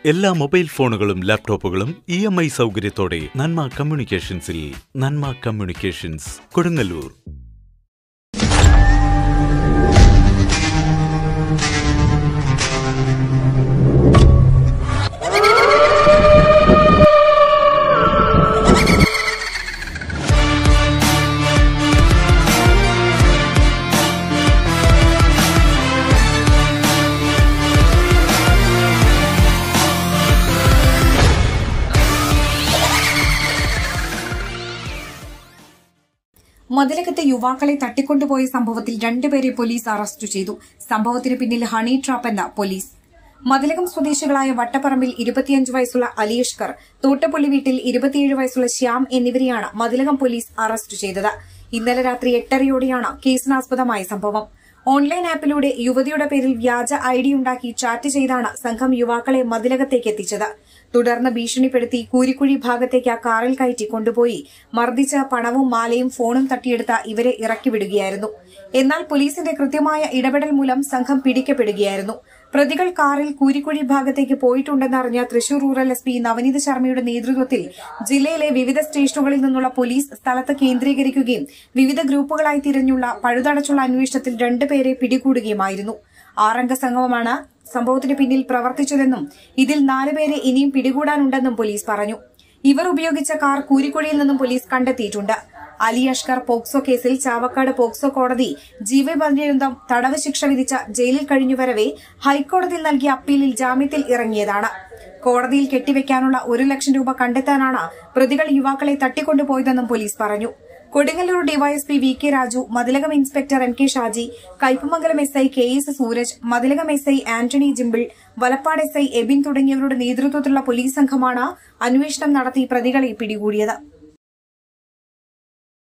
എല്ലാ മൊബൈൽ ഫോണുകളും ലാപ്ടോപ്പുകളും ഇ എം ഐ സൗകര്യത്തോടെ നന്മ കമ്മ്യൂണിക്കേഷൻസിൽ നന്മ കമ്മ്യൂണിക്കേഷൻസ് കൊടുങ്ങല്ലൂർ മതിലകത്ത് യുവാക്കളെ തട്ടിക്കൊണ്ടുപോയ സംഭവത്തിൽ രണ്ടുപേരെ പോലീസ് അറസ്റ്റ് ചെയ്തു സംഭവത്തിന് പിന്നിൽ ഹണി ട്രാപ്പ് എന്ന പോലീസ് മതിലകം സ്വദേശികളായ വട്ടപ്പറമ്പിൽ ഇരുപത്തിയഞ്ച് വയസ്സുള്ള അലിയഷ്കർ തോട്ടപ്പള്ളി വീട്ടിൽ ഇരുപത്തിയേഴ് വയസ്സുള്ള ശ്യാം എന്നിവരെയാണ് മതിലകം പോലീസ് അറസ്റ്റ് ചെയ്തത് ഇന്നലെ രാത്രി എട്ടരയോടെയാണ് കേസിനാസ്പദമായ സംഭവം ഓൺലൈൻ ആപ്പിലൂടെ യുവതിയുടെ പേരിൽ വ്യാജ ഐ ഡി ഉണ്ടാക്കി ചാറ്റ് ചെയ്താണ് സംഘം യുവാക്കളെ മതിലകത്തേക്ക് എത്തിച്ചത് തുടർന്ന് ഭീഷണിപ്പെടുത്തി കൂരിക്കുഴി ഭാഗത്തേക്ക് കാറിൽ കയറ്റി കൊണ്ടുപോയി മർദ്ദിച്ച പണവും മാലയും ഫോണും തട്ടിയെടുത്ത ഇവരെ ഇറക്കിവിടുകയായിരുന്നു എന്നാൽ പോലീസിന്റെ കൃത്യമായ ഇടപെടൽ മൂലം സംഘം പിടിക്കപ്പെടുകയായിരുന്നു പ്രതികൾ കാറിൽ കൂരിക്കുഴി ഭാഗത്തേക്ക് പോയിട്ടുണ്ടെന്നറിഞ്ഞ Thrissur rural S P Navneet ശർമ്മയുടെ നേതൃത്വത്തിൽ ജില്ലയിലെ വിവിധ സ്റ്റേഷനുകളിൽ നിന്നുള്ള പോലീസ് സ്ഥലത്ത് കേന്ദ്രീകരിക്കുകയും വിവിധ ഗ്രൂപ്പുകളായി തിരിഞ്ഞുള്ള പഴുതടച്ചുള്ള അന്വേഷണത്തിൽ രണ്ടുപേരെ പിടികൂടുകയുമായിരുന്നു ആറംഗ സംഘമാണ് സംഭവത്തിന് പിന്നിൽ പ്രവർത്തിച്ചതെന്നും ഇതിൽ നാലുപേരെ ഇനിയും പിടികൂടാനുണ്ടെന്നും പോലീസ് പറഞ്ഞു ഇവർ ഉപയോഗിച്ച കാർ കൂരിക്കുഴിയിൽ നിന്നും പോലീസ് കണ്ടെത്തിയിട്ടുണ്ട് അലി അഷ്കർ പോക്സോ കേസിൽ ചാവക്കാട് പോക്സോ കോടതി ജീവപര്യന്തം തടവ് ശിക്ഷ വിധിച്ച ജയിലിൽ കഴിഞ്ഞുവരവെ ഹൈക്കോടതിയിൽ നൽകിയ അപ്പീലിൽ ജാമ്യത്തിൽ ഇറങ്ങിയതാണ് കോടതിയിൽ കെട്ടിവെക്കാനുള്ള ഒരു ലക്ഷം രൂപ കണ്ടെത്താനാണ് പ്രതികൾ യുവാക്കളെ തട്ടിക്കൊണ്ടുപോയതെന്നും പോലീസ് പറഞ്ഞു Kodungallur DYSP V K Raju Mathilakam inspector M K Shaji Kaipamangalam S I K S Sooraj Mathilakam S I Antony Jimbil Valappad S I Abin തുടങ്ങിയവരുടെ നേതൃത്വത്തിലുള്ള പോലീസ് സംഘമാണ് അന്വേഷണം നടത്തി പ്രതികളെ പിടികൂടിയത്